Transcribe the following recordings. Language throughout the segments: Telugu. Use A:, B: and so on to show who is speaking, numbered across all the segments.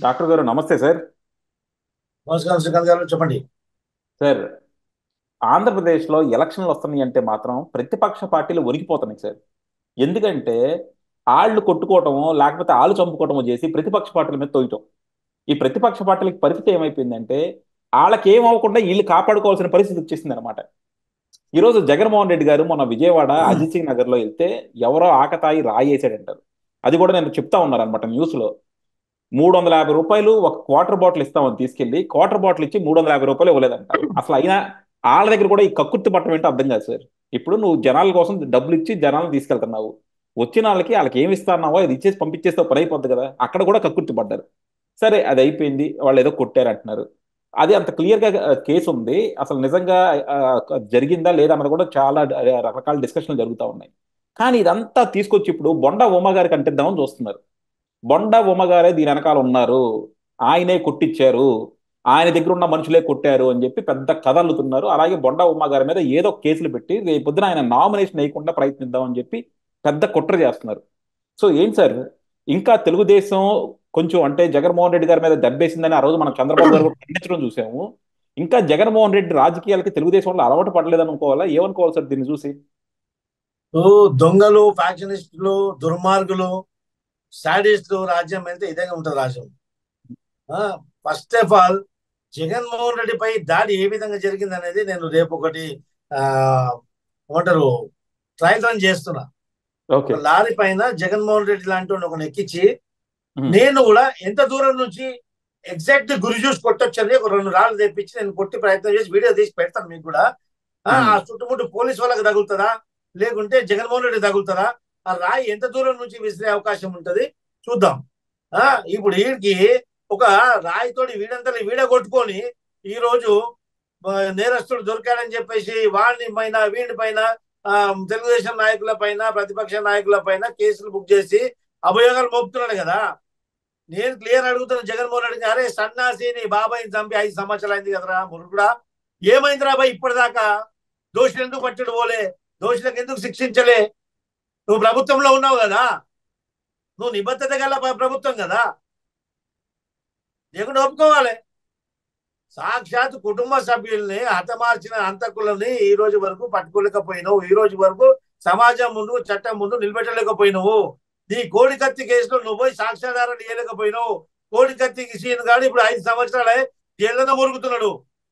A: డాక్టర్ గారు నమస్తే సార్
B: నమస్కారం శ్రీకాంత్ గారు చెప్పండి
A: సార్ ఆంధ్రప్రదేశ్లో ఎలక్షన్లు వస్తున్నాయి అంటే మాత్రం ప్రతిపక్ష పార్టీలు ఒరిగిపోతున్నాయి సార్ ఎందుకంటే ఆళ్ళు కొట్టుకోవటమో లేకపోతే ఆళ్ళు చంపుకోవటమో చేసి ప్రతిపక్ష పార్టీల మీద తోయటం ఈ ప్రతిపక్ష పార్టీలకి పరిస్థితి ఏమైపోయిందంటే వాళ్ళకి ఏం అవ్వకుండా వీళ్ళు కాపాడుకోవాల్సిన పరిస్థితి వచ్చేసింది అనమాట ఈరోజు జగన్మోహన్ రెడ్డి గారు మొన్న విజయవాడ అజిత్ సింగ్ నగర్లో వెళ్తే ఎవరో ఆకతాయి రాయేసాడంటారు అది కూడా నేను చెప్తా ఉన్నాను అనమాట న్యూస్లో మూడు వందల యాభై రూపాయలు ఒక క్వార్టర్ బాటిల్ ఇస్తామని తీసుకెళ్లి క్వార్టర్ బాటిల్ ఇచ్చి మూడు వందల యాభై రూపాయలు ఇవ్వలేదంట అసలు అయినా వాళ్ళ దగ్గర కూడా ఈ కక్కుర్తి పట్టడం ఏంటో అర్థం కాదు సార్ ఇప్పుడు నువ్వు జనాల కోసం డబ్బులు ఇచ్చి జనాలను తీసుకెళ్తున్నావు వచ్చిన వాళ్ళకి వాళ్ళకి ఏమి ఇస్తున్నావో అది ఇచ్చేసి పంపించేస్తే పని అయిపోద్ది కదా అక్కడ కూడా కక్కుర్తి పడ్డారు సరే అది అయిపోయింది వాళ్ళు ఏదో కొట్టారు అంటున్నారు అది అంత క్లియర్ గా కేసు ఉంది అసలు నిజంగా ఆ, జరిగిందా లేదా అన్నది కూడా చాలా రకరకాల డిస్కషన్లు జరుగుతూ ఉన్నాయి కానీ ఇదంతా తీసుకొచ్చి ఇప్పుడు బొండా ఉమ గారికి అంటిద్దామని చూస్తున్నారు బొండా ఉమ గారే దీని వెనకాల ఉన్నారు ఆయనే కొట్టించారు ఆయన దగ్గర ఉన్న మనుషులే కొట్టారు అని చెప్పి పెద్ద కథ అల్లుతున్నారు అలాగే బొండా ఉమ్మ గారి మీద ఏదో కేసులు పెట్టి రేపు పొద్దున ఆయన నామినేషన్ వేయకుండా ప్రయత్నిద్దాం అని చెప్పి పెద్ద కుట్ర చేస్తున్నారు సో ఏంటి సార్ ఇంకా తెలుగుదేశం కొంచెం అంటే జగన్మోహన్ రెడ్డి గారి మీద దెబ్బేసిందని ఆ రోజు మనం చంద్రబాబు గారు కూడా ఖండించడం చూసాము ఇంకా జగన్మోహన్ రెడ్డి రాజకీయాలకి తెలుగుదేశంలో అలవాటు పడలేదు అనుకోవాలా ఏమనుకోవాలి సార్ దీన్ని చూసి
B: ఓ దొంగలు ఫ్యాక్షనిస్టులు దుర్మార్గులు సాడిస్టులు రాజ్యం వెళ్తే ఇదే ఉంటుంది రాజ్యం ఫస్ట్ ఆఫ్ ఆల్ జగన్మోహన్ రెడ్డిపై దాడి ఏ విధంగా జరిగింది అనేది నేను రేపు ఒకటి ఆ ఏమంటారు ట్రయల్ రన్ చేస్తున్నా
A: ఓకే
B: ఒక లారీ పైన జగన్మోహన్ రెడ్డి లాంటి వాడిని ఒకని ఎక్కించి
A: Hmm.
B: నేను కూడా ఎంత దూరం నుంచి ఎగ్జాక్ట్ గురి చూసి కొట్టొచ్చని ఒక రెండు రాళ్ళు తెప్పించి నేను కొట్టి ప్రయత్నం చేసి వీడియో తీసి పెడతాను మీకు కూడా ఆ
A: Hmm.
B: ఆ చుట్టుముట్టు పోలీస్ వాళ్ళకి తగులుతుందా లేకుంటే జగన్మోహన్ రెడ్డి తగులుతుందా ఆ రాయి ఎంత దూరం నుంచి విసిరే అవకాశం ఉంటది చూద్దాం ఆ ఇప్పుడు వీడికి ఒక రాయితోటి వీడంతా వీడ కొట్టుకొని ఈ రోజు ఆ, నేరస్తుడు దొరికాడని చెప్పేసి వాడిని పైన వీడి పైన ఆ, తెలుగుదేశం నాయకుల పైన ప్రతిపక్ష నాయకుల పైన కేసులు బుక్ చేసి అభియోగాలు మోపుతున్నాడు కదా నేను క్లియర్ అడుగుతున్నా జగన్మోహన్ రెడ్డి అరే సన్నాసి నీ బాబాయిని చంపి ఐదు సంవత్సరాలు అయింది కదరా మురుగుడా ఏమైందిరా బాయ్ ఇప్పటిదాకా దోషులు ఎందుకు పట్టుడు పోలే దోషులకు ఎందుకు శిక్షించలే నువ్వు ప్రభుత్వంలో ఉన్నావు కదా నువ్వు నిబద్ధత గల ప్ర- ప్రభుత్వం కదా లేకుండా ఒప్పుకోవాలి సాక్షాత్ కుటుంబ సభ్యుల్ని హతమార్చిన హంతకులని ఈ రోజు వరకు పట్టుకోలేకపోయినావు ఈ రోజు వరకు సమాజం ముందు చట్టం ముందు నిలబెట్టలేకపోయినావు నీ కోడి కత్తి కేసులో నువ్వు పోయి సాక్ష్యాధారాలు ఇవ్వలేకపోయినావు కోడి కత్తి సీన్ కాదు ఇప్పుడు ఐదు సంవత్సరాలే జైల్లో మురుగుతున్నాడు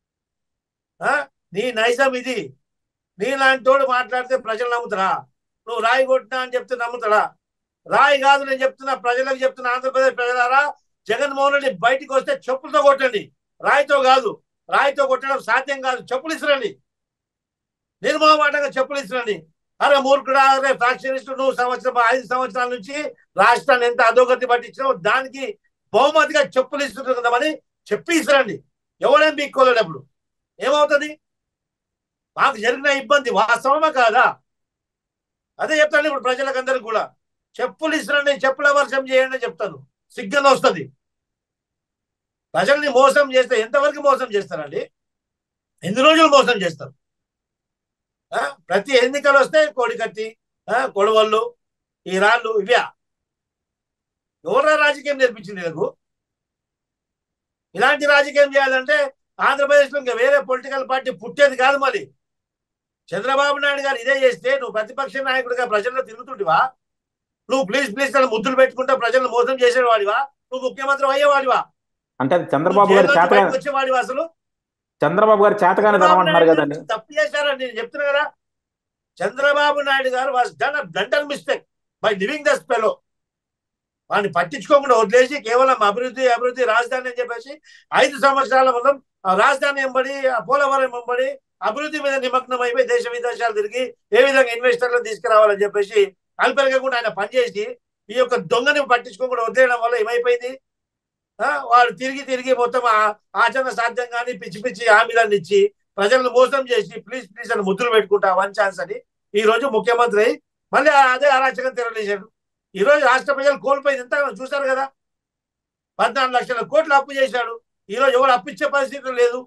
B: ఆ? నీ నైజం ఇది నీలాంటోడు మాట్లాడితే ప్రజలు నమ్ముతారా నువ్వు రాయి కొట్టినా అని చెప్తే నమ్ముతాడా రాయి కాదు నేను చెప్తున్నా ప్రజలకు చెప్తున్నా ఆంధ్రప్రదేశ్ ప్రజలారా జగన్మోహన్ రెడ్డి బయటికి వస్తే చెప్పులతో కొట్టండి రాయితో కాదు రాయితో కొట్టడం సాధ్యం కాదు చెప్పులు ఇసిరండి నిర్మోహమాటంగా చెప్పులు ఇసిరండి అరే మూర్ఖుడా అరే ఫ్యాక్షనిస్ట్ నువ్వు సంవత్సరం ఐదు సంవత్సరాల నుంచి రాష్ట్రాన్ని ఎంత అధోగతి పట్టించినావు దానికి బహుమతిగా చెప్పులు ఇస్తుంటుందామని చెప్పి ఇసిరండి ఎవడేం పీక్కోలేడప్పుడు ఏమవుతుంది మాకు జరిగిన ఇబ్బంది వాస్తవమా కాదా అదే చెప్తాను ఇప్పుడు ప్రజలకందరికి కూడా చెప్పులు ఇసిరండి చెప్పుల వర్షం చేయండి అని చెప్తాను సిగ్నల్ వస్తుంది ప్రజల్ని మోసం చేస్తే ఎంతవరకు మోసం చేస్తారండి ఎన్ని రోజులు మోసం చేస్తారు ఆ? ప్రతి ఎన్నికలు వస్తే కోడికత్తి ఆ, కొడవళ్ళు ఈ రాళ్ళు ఇవ్యా ఎవరా రాజకీయం నేర్పించింది నీకు ఇలాంటి రాజకీయం చేయాలంటే ఆంధ్రప్రదేశ్ లో ఇంకా వేరే పొలిటికల్ పార్టీ పుట్టేది కాదు మరి చంద్రబాబు నాయుడు గారు ఇదే చేస్తే నువ్వు ప్రతిపక్ష నాయకుడిగా ప్రజల్లో తిరుగుతుంటివా నువ్వు ప్లీజ్ ప్లీజ్ అని ముద్దులు పెట్టుకుంటే ప్రజలను మోసం చేసేవాడివా నువ్వు ముఖ్యమంత్రి అయ్యేవాడివా
A: అంటే అది చంద్రబాబు గారు చేతగా
B: బయటకు వచ్చేవాడివా అసలు
A: చంద్రబాబు గారు చేతగానే
B: చంద్రబాబు
A: తెలవంటున్నారు
B: నాయుడు
A: కదండి
B: గారు తప్పు చేశారని నేను చెప్తున్నా కదా Chandrababu Naidu garu was done blunder mistake by leaving this fellow వాడిని పట్టించుకోకుండా వదిలేసి కేవలం అభివృద్ధి అభివృద్ధి రాజధాని అని చెప్పేసి ఐదు సంవత్సరాల మొత్తం ఆ రాజధాని వెంబడి ఆ పోలవరం వెంబడి అభివృద్ధి మీద నిమగ్నం అయిపోయి దేశ విదేశాలు తిరిగి ఏ విధంగా ఇన్వెస్టర్లను తీసుకురావాలని చెప్పేసి అల్పెరగకుండా ఆయన పనిచేసి ఈ యొక్క దొంగని పట్టించుకోకుండా వదిలేయడం వల్ల ఏమైపోయింది ఆ, వాడు తిరిగి తిరిగి మొత్తం ఆ- ఆచరణ సాధ్యం కానీ పిచ్చి పిచ్చి హామీలను ఇచ్చి ప్రజలను మోసం చేసి ప్లీజ్ ప్లీజ్ అని ముద్దులు పెట్టుకుంటా వన్ ఛాన్స్ అని ఈ రోజు ముఖ్యమంత్రి అయి మళ్ళీ అదే అరాచకం తెరలేశాడు ఈ రోజు రాష్ట్ర ప్రజలు కోల్పోయింది ఎంత చూశారు కదా పద్నాలుగు లక్షల కోట్లు అప్పు చేశాడు ఈ రోజు ఎవరు అప్పిచ్చే పరిస్థితి లేదు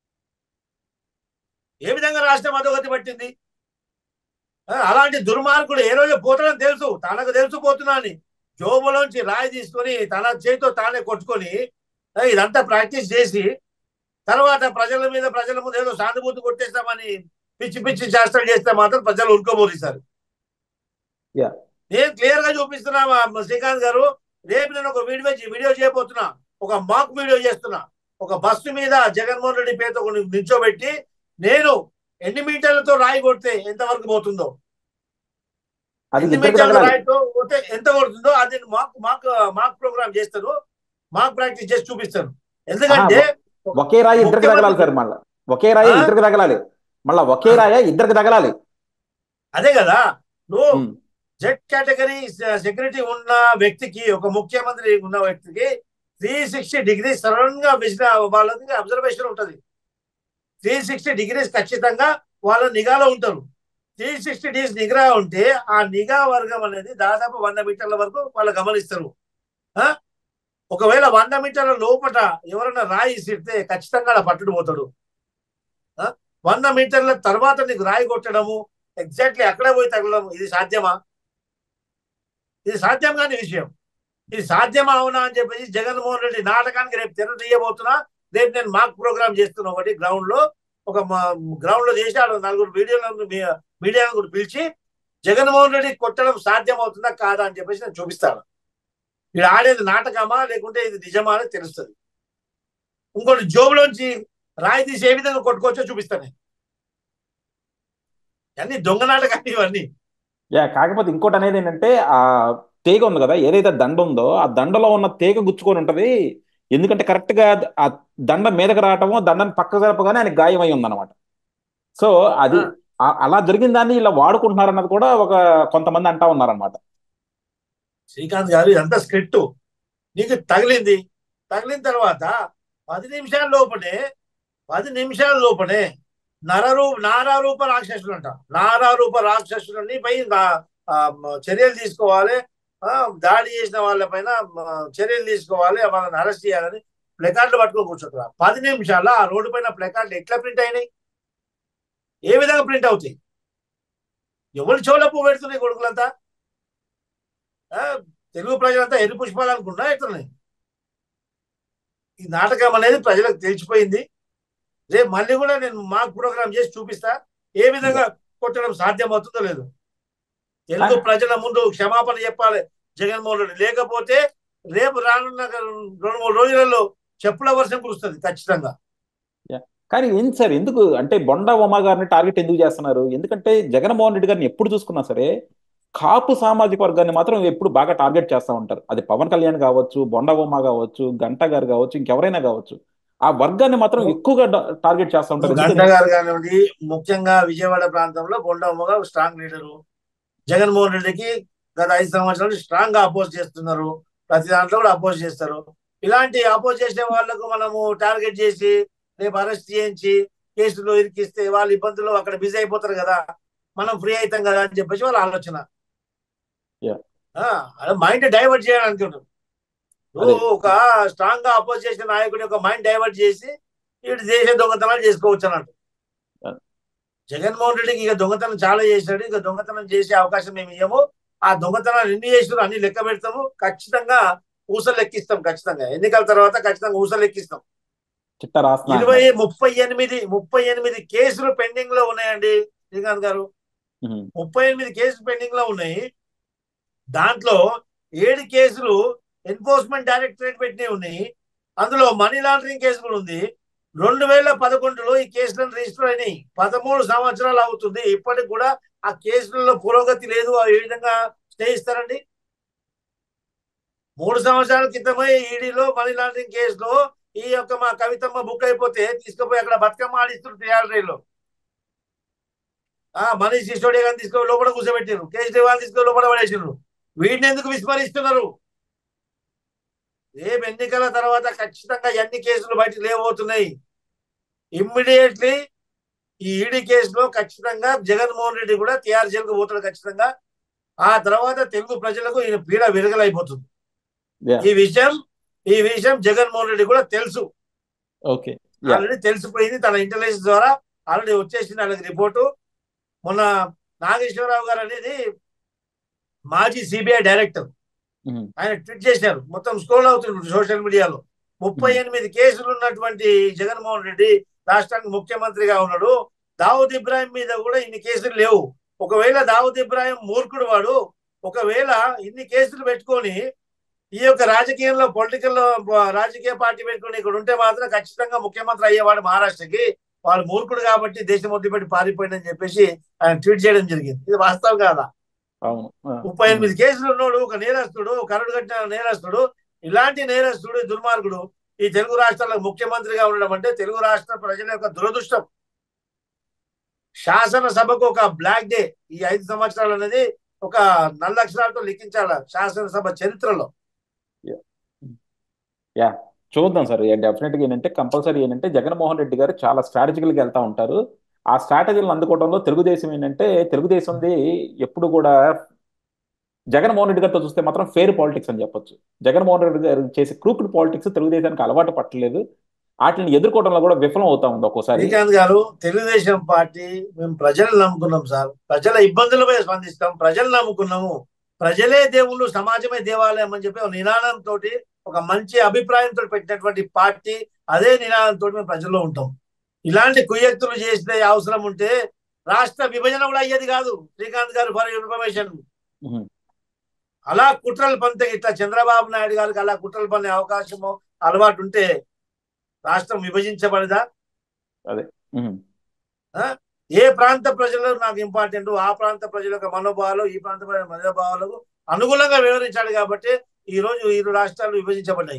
B: ఏ విధంగా రాష్ట్రం అధోగతి పట్టింది ఆ, అలాంటి దుర్మార్గుడు ఏ రోజు పోతాడని తెలుసు తనకు తెలుసు పోతున్నా అని జోబులోంచి రాయి తీసుకొని తన చేతితో తానే కొట్టుకొని ఆ, ఇదంతా ప్రాక్టీస్ చేసి తర్వాత ప్రజల మీద ప్రజల ముందు ఏదో సానుభూతి కొట్టేస్తామని పిచ్చి పిచ్చి చేష్టలు చేస్తే మాత్రం ప్రజలు ఉరుకోబోతున్నారు
A: Yeah.
B: నేను క్లియర్ గా చూపిస్తున్నా మా శ్రీకాంత్ గారు రేపు నేను ఒక వీడియో వీడియో చేయబోతున్నా ఒక మాక్ వీడియో చేస్తున్నా ఒక బస్సు మీద జగన్మోహన్ రెడ్డి పేరుతో కొన్ని నిల్చోబెట్టి నేను ఎన్ని మీటర్లతో రాయి కొడితే ఎంతవరకు పోతుందో
A: అది
B: ఎన్ని
A: ఇద్దరికి
B: మీటర్ల
A: తగలాలి
B: రాయితో కొడితే ఎంత కొడుతుందో అది మాక్ మాక్ మాక్ ప్రోగ్రామ్ చేస్తాను మాక్ ప్రాక్టీస్ చేసి చూపిస్తాను ఎందుకంటే
A: ఒకే రాయి ఇద్దరికి తగలాలి సార్ మళ్ళా ఒకే రాయి
B: ఆ?
A: ఇద్దరికి తగలాలి మళ్ళా ఒకే రాయ ఇద్దరికి తగలాలి
B: అదే కదా నువ్వు
A: ఉమ్.
B: జెడ్ కేటగిరీ సెక్యూరిటీ ఉన్న వ్యక్తికి ఒక ముఖ్యమంత్రి ఉన్న వ్యక్తికి త్రీ సిక్స్టీ డిగ్రీస్ సడన్ గా విజిట్ వాళ్ళకి అబ్జర్వేషన్ ఉంటది త్రీ సిక్స్టీ డిగ్రీస్ ఖచ్చితంగా వాళ్ళ నిఘాలో ఉంటారు త్రీ సిక్స్టీ డిగ్రీస్ నిఘా ఉంటే ఆ నిఘా వర్గం అనేది దాదాపు వంద మీటర్ల వరకు వాళ్ళు గమనిస్తారు ఆ? ఒకవేళ వంద మీటర్ల లోపల ఎవరైనా రాయి ఇసిరితే ఖచ్చితంగా అలా పట్టుడు పోతాడు ఆ? వంద మీటర్ల తర్వాత నీకు రాయి కొట్టడము ఎగ్జాక్ట్లీ అక్కడే పోయి తగలడం ఇది సాధ్యమా ఇది సాధ్యం కాని విషయం ఇది సాధ్యమా అవునా అని చెప్పేసి జగన్మోహన్ రెడ్డి నాటకానికి రేపు తెర తీయబోతున్నా రేపు నేను మాక్ ప్రోగ్రామ్ చేస్తున్నా ఒకటి గ్రౌండ్ లో ఒక గ్రౌండ్ లో చేసి ఆడ నలుగురు వీడియోలను మీడియాను కూడా పిలిచి జగన్మోహన్ రెడ్డి కొట్టడం సాధ్యం అవుతుందా కాదా అని చెప్పేసి నేను చూపిస్తాను ఇది ఆడేది నాటకమా లేకుంటే ఇది నిజమా అని తెలుస్తుంది ఇంకోటి జోబులోంచి రాయి తీసి ఏ విధంగా కొట్టుకోవచ్చో చూపిస్తాను నేను. అన్ని దొంగ నాటకాలు ఇవన్నీ
A: యా కాకపోతే ఇంకోటి అనేది ఏంటంటే ఆ తీగ ఉంది కదా ఏదైతే దండ ఉందో ఆ దండలో ఉన్న తీగ గుచ్చుకొని ఉంటది ఎందుకంటే కరెక్ట్ గా ఆ దండ మీదకి రావటము దండని పక్క జరపగానే ఆయన గాయం అయి ఉందన్నమాట సో అది ఆ- అలా జరిగిన దాన్ని ఇలా వాడుకుంటున్నారన్నది కూడా ఒక కొంతమంది అంటా ఉన్నారన్నమాట
B: శ్రీకాంత్ గారు ఇదంతా స్క్రిప్ట్ నీకు తగిలింది తగిలిన తర్వాత పది నిమిషాల లోపలే పది నిమిషాల లోపలే నరరూ నారారూప రాక్షసులు అంట నారారూప రాక్షసులని పై నా- ఆ, మ- చర్యలు తీసుకోవాలి ఆ, దాడి చేసిన వాళ్ళపైన మ, చర్యలు తీసుకోవాలి వాళ్ళని అరెస్ట్ చేయాలని ప్లెకార్డులు పట్టుకొని కూర్చుంటారు పది నిమిషాల ఆ రోడ్డు పైన ప్లెకార్డులు ఎట్లా ప్రింట్ అయినాయి ఏ విధంగా ప్రింట్ అవుతాయి ఎవరు చెవుల పువ్వు పెడుతున్నాయి కొడుకులంతా ఆ, తెలుగు ప్రజలంతా ఎన్ని పుష్పాలు అనుకున్నా ఎట్లున్నాయి ఈ నాటకం అనేది ప్రజలకు తెలిసిపోయింది రేపు మళ్ళీ కూడా నేను మాక్ ప్రోగ్రామ్ చేసి చూపిస్తా ఏ విధంగా కొట్టడం సాధ్యం అవుతుందో లేదు తెలుగు ప్రజల ముందు క్షమాపణ చెప్పాలి జగన్మోహన్ రెడ్డి లేకపోతే రేపు రానున్న రెండు మూడు రోజులలో చెప్పుల వర్షం కురుస్తుంది ఖచ్చితంగా
A: కానీ ఏంటి సార్ ఎందుకు అంటే బొండా ఉమా గారిని టార్గెట్ ఎందుకు చేస్తున్నారు ఎందుకంటే జగన్మోహన్ రెడ్డి గారిని ఎప్పుడు చూసుకున్నా సరే కాపు సామాజిక వర్గాన్ని మాత్రం ఎప్పుడు బాగా టార్గెట్ చేస్తూ ఉంటారు అది పవన్ కళ్యాణ్ కావచ్చు బొండా ఉమా కావచ్చు గంట గారు కావచ్చు ఇంకెవరైనా కావచ్చు ఆ వర్గాన్ని మాత్రం ఎక్కువగా డా- టార్గెట్ చేస్తూ ఉంటారు
B: గంట
A: ఎందుకని?
B: గారు కానివ్వండి ముఖ్యంగా విజయవాడ ప్రాంతంలో బొండమ్మగా స్ట్రాంగ్ లీడరు జగన్మోహన్ రెడ్డికి గత ఐదు సంవత్సరాలు స్ట్రాంగ్ గా అపోజ్ చేస్తున్నారు ప్రతి దాంట్లో కూడా అపోజ్ చేస్తారు ఇలాంటి అపోజ్ చేసే వాళ్ళకు మనము టార్గెట్ చేసి రేపు అరెస్ట్ చేయించి కేసులో ఇరికిస్తే వాళ్ళ ఇబ్బందులు అక్కడ బిజీ అయిపోతారు కదా మనం ఫ్రీ అవుతాం కదా అని చెప్పేసి వాళ్ళ ఆలోచన
A: Yeah.
B: మైండ్ డైవర్ట్ చేయాలని అనుకుంటారు
A: అదే.
B: ఒక స్ట్రాంగ్ గా అపోజ్ చేసిన నాయకుడి యొక్క మైండ్ డైవర్ట్ చేసి వీడు దేశ దొంగతనాలు చేసుకోవచ్చు అన్నట్టు
A: Yeah.
B: జగన్మోహన్ రెడ్డికి ఇక దొంగతనం చాలా చేశాడు ఇక దొంగతనం చేసే అవకాశం మేము ఇయ్యము ఆ దొంగతనాలు ఎన్ని చేసినారు అన్ని లెక్క పెడతాము ఖచ్చితంగా ఊసలు లెక్కిస్తాం ఖచ్చితంగా ఎన్నికల తర్వాత ఖచ్చితంగా ఊసలు లెక్కిస్తాం
A: చిట్ట రాస్తున్నా
B: ఇరవై ముప్పై ఎనిమిది ముప్పై ఎనిమిది కేసులు పెండింగ్ లో ఉన్నాయండి శ్రీకాంత్ గారు
A: ఉహు.
B: ముప్పై ఎనిమిది కేసులు పెండింగ్ లో ఉన్నాయి దాంట్లో ఏడు కేసులు ఎన్ఫోర్స్మెంట్ డైరెక్టరేట్ పెట్టినవి ఉన్నాయి అందులో మనీ లాండరింగ్ కేసు కూడా ఉంది రెండు వేల పదకొండులో ఈ కేసులను రిజిస్టర్ అయినాయి పదమూడు సంవత్సరాలు అవుతుంది ఇప్పటికి కూడా ఆ కేసులలో పురోగతి లేదు ఆ ఏ విధంగా స్టే ఇస్తారండి మూడు సంవత్సరాల క్రితమే ఈడీలో మనీ లాండరింగ్ కేసులో ఈ యొక్క మా కవితమ్మ బుక్ అయిపోతే తీసుకుపోయి అక్కడ బతుకమ్మ ఆడిస్తున్నారు టీఆర్ఐలో ఆ మనీష్ సిసోడియా గారిని తీసుకొని లోపల కూర్చోబెట్టారు కేజ్రీవాల్ తీసుకొని లోపల పడేసారు వీడిని ఎందుకు విస్మరిస్తున్నారు రేపు ఎన్నికల తర్వాత ఖచ్చితంగా ఎన్ని కేసులు బయటకు లేవబోతున్నాయి ఇమ్మీడియట్లీ ఈ ఈడీ కేసులో ఖచ్చితంగా జగన్మోహన్ రెడ్డి కూడా టీఆర్ జైలుకు పోతాడు ఖచ్చితంగా ఆ తర్వాత తెలుగు ప్రజలకు ఈయన పీడ విరగలైపోతుంది
A: Yeah.
B: ఈ విషయం ఈ విషయం జగన్మోహన్ రెడ్డి కూడా తెలుసు
A: ఓకే Yeah.
B: ఆల్రెడీ తెలిసిపోయింది తన ఇంటెలిజెన్స్ ద్వారా ఆల్రెడీ వచ్చేసింది వాళ్ళకి రిపోర్టు మొన్న నాగేశ్వరరావు గారు అనేది మాజీ సిబిఐ డైరెక్టర్
A: ఉహు.
B: ఆయన ట్వీట్ చేశారు మొత్తం స్క్రోల్ అవుతుంది సోషల్ మీడియాలో ముప్పై ఎనిమిది కేసులు ఉన్నటువంటి జగన్మోహన్ రెడ్డి రాష్ట్రానికి ముఖ్యమంత్రిగా ఉన్నాడు దావుద్ ఇబ్రాహిం మీద కూడా ఇన్ని కేసులు లేవు ఒకవేళ దావుద్ ఇబ్రాహిం మూర్ఖుడు వాడు ఒకవేళ ఇన్ని కేసులు పెట్టుకొని ఈ యొక్క రాజకీయంలో పొలిటికల్ రాజకీయ పార్టీ పెట్టుకుని ఇక్కడ ఉంటే మాత్రం ఖచ్చితంగా ముఖ్యమంత్రి అయ్యేవాడు మహారాష్ట్రకి వాడు మూర్ఖుడు కాబట్టి దేశం వదిలిపెట్టి పారిపోయిందని చెప్పేసి ఆయన ట్వీట్ చేయడం జరిగింది ఇది వాస్తవం కాదా
A: అవును ఆ,
B: ముప్పై ఎనిమిది కేసులు ఉన్నాడు ఒక నేరస్తుడు కరడు కట్టిన నేరస్తుడు ఇలాంటి నేరస్తుడు ఈ దుర్మార్గుడు ఈ తెలుగు రాష్ట్రాలకు ముఖ్యమంత్రిగా ఉండడం అంటే తెలుగు రాష్ట్ర ప్రజల యొక్క దురదృష్టం శాసనసభకు ఒక బ్లాక్ డే ఈ ఐదు సంవత్సరాలు అనేది ఒక నల్ల అక్షరాలతో లిఖించాల శాసనసభ చరిత్రలో
A: యా చూద్దాం సార్ డెఫినెట్ గా ఏంటంటే కంపల్సరీ ఏంటంటే జగన్మోహన్ రెడ్డి గారు చాలా స్ట్రాటజికల్ గా వెళ్తా ఉంటారు ఆ స్ట్రాటజీలను అందుకోవడంలో తెలుగుదేశం ఏంటంటే తెలుగుదేశంది ఎప్పుడు కూడా జగన్మోహన్ రెడ్డి గారితో చూస్తే మాత్రం ఫెయిర్ పాలిటిక్స్ అని చెప్పొచ్చు జగన్మోహన్ రెడ్డి గారు చేసే క్రూక్డ్ పాలిటిక్స్ తెలుగుదేశానికి అలవాటు పట్టలేదు వాటిని ఎదుర్కోవడంలో కూడా విఫలం అవుతా ఉంది ఒక్కోసారి
B: శ్రీకాంత్ గారు తెలుగుదేశం పార్టీ మేము ప్రజలు నమ్ముకున్నాం సార్ ప్రజల ఇబ్బందులపై స్పందిస్తాం ప్రజలు నమ్ముకున్నాము ప్రజలే దేవుళ్ళు సమాజమే దేవాలయం అని చెప్పి ఒక నినాదంతో ఒక మంచి అభిప్రాయంతో పెట్టినటువంటి పార్టీ అదే నినాదంతో మేము ప్రజల్లో ఉంటాం ఇలాంటి కుయ్యక్తులు చేసే అవసరం ఉంటే రాష్ట్ర విభజన కూడా అయ్యేది కాదు శ్రీకాంత్ గారు ఫర్ ఇన్ఫర్మేషన్
A: ఉహు.
B: అలా కుట్రలు పంతే ఇట్లా చంద్రబాబు నాయుడు గారికి అలా కుట్రలు పనే అవకాశము అలవాటు ఉంటే రాష్ట్రం విభజించబడదా
A: ఉహు.
B: ఏ ప్రాంత ప్రజలు నాకు ఇంపార్టెంట్ ఆ ప్రాంత ప్రజల యొక్క మనోభావాలు ఈ ప్రాంత ప్రజల మనోభావాలకు అనుగుణంగా వివరించాడు కాబట్టి ఈ రోజు ఇరు రాష్ట్రాలు విభజించబడ్డాయి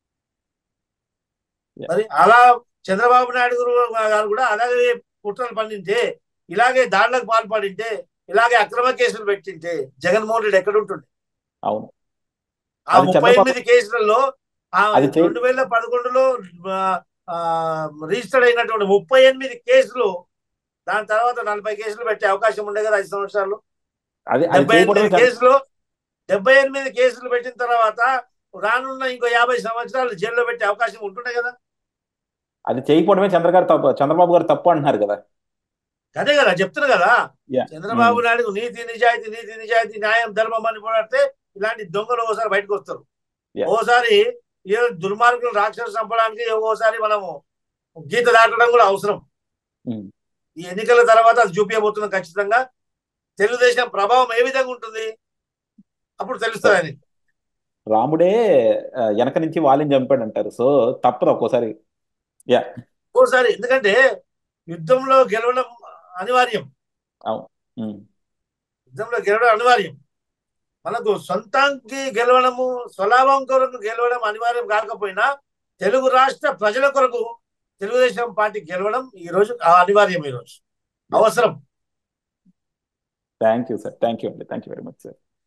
A: Yeah.
B: మరి అలా చంద్రబాబు నాయుడు గారు గారు కూడా అలాగే కుట్రలు పండింటే ఇలాగే దాడులకు పాల్పడింటే ఇలాగే అక్రమ కేసులు పెట్టింటే జగన్మోహన్ రెడ్డి ఎక్కడ ఉంటుండే
A: అవును
B: ఆ
A: అది
B: ముప్పై
A: చంద్రబాబు-
B: ఎనిమిది కేసులలో ఆ
A: అది చే-
B: రెండు వేల పదకొండులో రిజిస్టర్ అయినటువంటి ముప్పై ఎనిమిది కేసులు దాని తర్వాత నలభై కేసులు పెట్టే అవకాశం ఉండే కదా ఐదు సంవత్సరాలు
A: అది అది
B: డెబ్బై
A: చేయకూడదు
B: ఎనిమిది కేసులు డెబ్బై ఎనిమిది కేసులు పెట్టిన తర్వాత రానున్న ఇంకో యాభై సంవత్సరాలు జైల్లో పెట్టే అవకాశం ఉంటుండే కదా
A: అది చేయకపోవడమే చంద్రగారు తప్పు చంద్రబాబు గారు తప్పు అంటున్నారు కదా
B: అదే కదా చెప్తున్నా కదా
A: Yeah.
B: చంద్రబాబు నాయుడు నీతి నిజాయితీ నీతి నిజాయితీ న్యాయం ధర్మం అని పోరాడితే ఇలాంటి దొంగలు ఓసారి బయటకు వస్తారు
A: Yeah.
B: ఓసారి ఈ దుర్మార్గులు రాక్షసు చంపడానికి ఓసారి మనము గీత దాటడం కూడా అవసరం
A: Mm.
B: ఈ ఎన్నికల తర్వాత అది చూపించబోతున్నాం ఖచ్చితంగా తెలుగుదేశం ప్రభావం ఏ విధంగా ఉంటుంది అప్పుడు తెలుస్తుంది అని
A: రాముడే ఆ, వెనక నుంచి వాళ్ళని చంపాడు అంటారు సో తప్పదు ఒక్కోసారి యా
B: ఒక్కోసారి ఎందుకంటే యుద్ధంలో గెలవడం అనివార్యం
A: ఉమ్,
B: యుద్ధంలో గెలవడం అనివార్యం మనకు సొంతానికి గెలవడము స్వలాభం కొరకు గెలవడం అనివార్యం కాకపోయినా తెలుగు రాష్ట్ర ప్రజల కొరకు తెలుగుదేశం పార్టీ గెలవడం ఈ రోజు అనివార్యం ఈ రోజు అవసరం
A: thank you sir thank you అండి thank you very much sir